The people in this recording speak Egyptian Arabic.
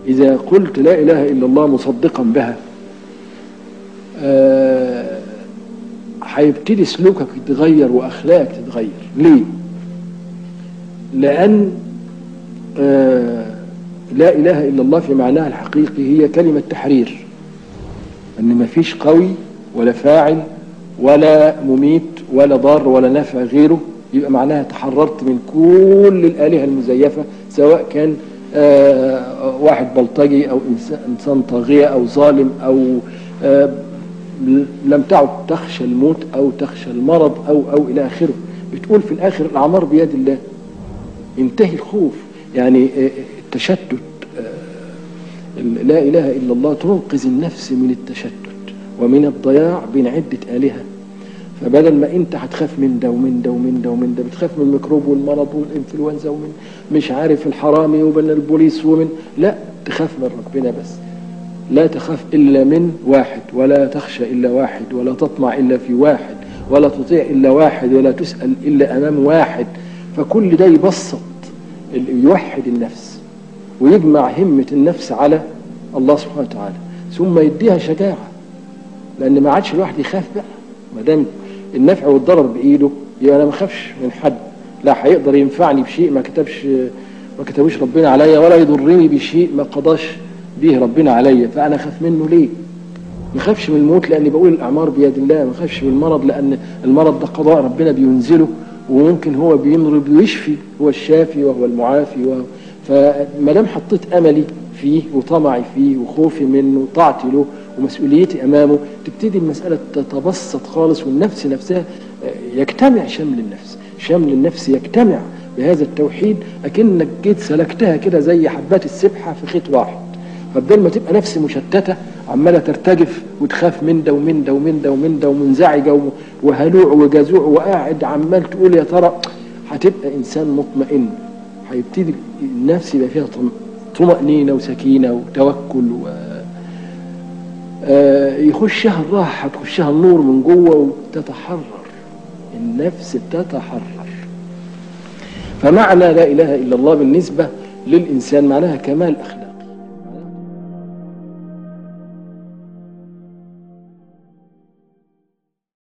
إذا قلت لا إله إلا الله مصدقا بها آه، هيبتدي سلوكك يتغير وأخلاقك تتغير ليه؟ لأن آه، لا إله إلا الله في معناها الحقيقي هي كلمة تحرير أن ما فيش قوي ولا فاعل ولا مميت ولا ضار ولا نافع غيره يبقى معناها تحررت من كل الآلهة المزيفة سواء كان آه، واحد بلطجي أو إنسان- إنسان طاغية أو ظالم أو آه، لم تعد تخشى الموت أو تخشى المرض أو أو إلى آخره بتقول في الآخر الأعمار بيد الله ينتهي الخوف يعني آه، التشتت آه، لا إله إلا الله تنقذ النفس من التشتت ومن الضياع بين عدة آلهة فبدل ما انت هتخاف من ده ومن ده ومن ده ومن ده بتخاف من الميكروب والمرض والانفلونزا ومن مش عارف الحرامي ومن البوليس ومن لا تخاف من ربنا بس لا تخاف إلا من واحد ولا تخشى إلا واحد ولا تطمع إلا في واحد ولا تطيع إلا واحد ولا تسأل إلا أمام واحد فكل ده يبسط ال- يوحد النفس ويجمع همة النفس على الله سبحانه وتعالى ثم يديها شجاعة لأن ما عادش الواحد يخاف بقى ما دام النفع والضرر بإيده يبقى أنا ما أخافش من حد لا هيقدر ينفعني بشيء ما كتبش ما كتبوش ربنا عليا ولا يضرني بشيء ما قضاش به ربنا عليا فأنا أخاف منه ليه؟ ما اخافش من الموت لاني بقول الاعمار بيد الله ما اخافش من المرض لان المرض ده قضاء ربنا بينزله وممكن هو بيمرض ويشفي هو الشافي وهو المعافي وهو فما دام حطيت املي فيه وطمعي فيه وخوفي منه وطاعتي له ومسؤوليتي امامه تبتدي المساله تتبسط خالص والنفس نفسها آه، يجتمع شمل النفس شمل النفس يجتمع بهذا التوحيد اكنك جيت سلكتها كده زي حبات السبحه في خيط واحد فبدل ما تبقى نفس مشتته عماله ترتجف وتخاف من ده ومن ده ومن ده ومن ده ومنزعجه وم- وهلوع وجزوع وقاعد عمال تقول يا ترى هتبقى انسان مطمئن هيبتدي النفس يبقى فيها طم- طمأنينة وسكينة وتوكل و آه، يخشها الراحة تخشها النور من جوه وتتحرر النفس تتحرر فمعنى لا إله إلا الله بالنسبة للإنسان معناها كمال أخلاق